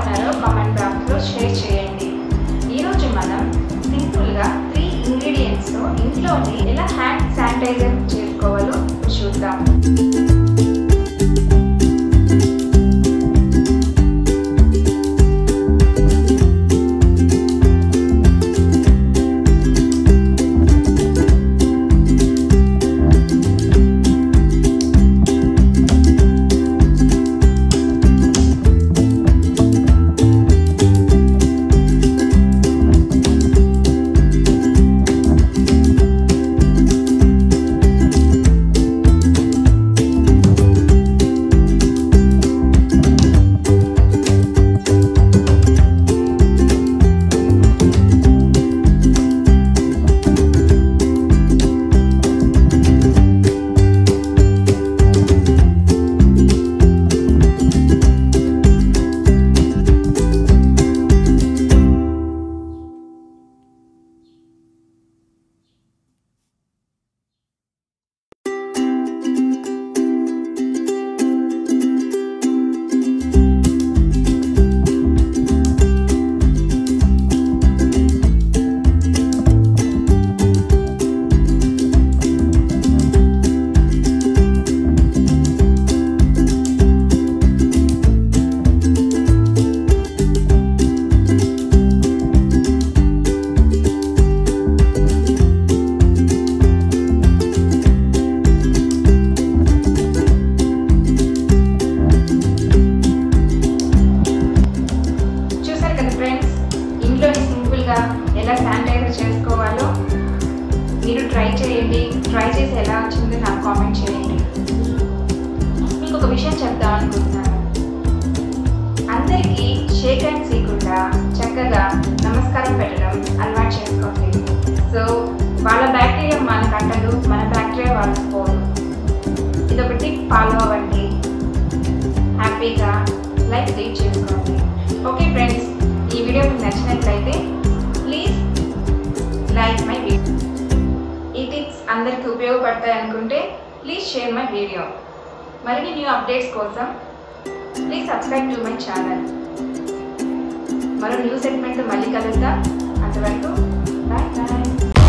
అనుకుంటున్నారో కామెంట్ బాక్స్లో షేర్ చేయండి ఈరోజు మనం సింపుల్గా త్రీ ఇంగ్రీడియంట్స్తో ఇంట్లోనే ఎలా హ్యాండ్ శానిటైజర్ చేసుకోవాలో చూద్దాం చూసారు కదా ఫ్రెండ్స్ ఇంట్లోనే సింపుల్గా ఎలా శానిటైజర్ చేసుకోవాలో మీరు ట్రై చేయండి ట్రై చేసి ఎలా వచ్చిందో నాకు కామెంట్ చేయండి మీకు ఒక విషయం చెప్దాం అనుకుంటున్నాను అందరికీ షేక్ హ్యాండ్స్ ఇవ్వకుండా చక్కగా నమస్కారం పెట్టడం అలవాటు చేసుకోండి సో వాళ్ళ బ్యాక్టీరియా మనకు అంటదు మన బ్యాక్టీరియా వాళ్ళకి పోదు ఇదొకటి ఫాలో అవ్వండి హ్యాపీగా లైఫ్ లీడ్ చేసుకోండి ఓకే ఫ్రెండ్స్ ఈ వీడియో మీకు నచ్చినట్లయితే ప్లీజ్ లైక్ మై వీడియో ఈ టిప్స్ అందరికీ ఉపయోగపడతాయి అనుకుంటే ప్లీజ్ షేర్ మై వీడియో మరిన్ని న్యూ అప్డేట్స్ కోసం please subscribe to my channel మరో న్యూ సెగ్మెంట్ మళ్ళీ కలుద్దాం అంతవరకు బాయ్ బాయ్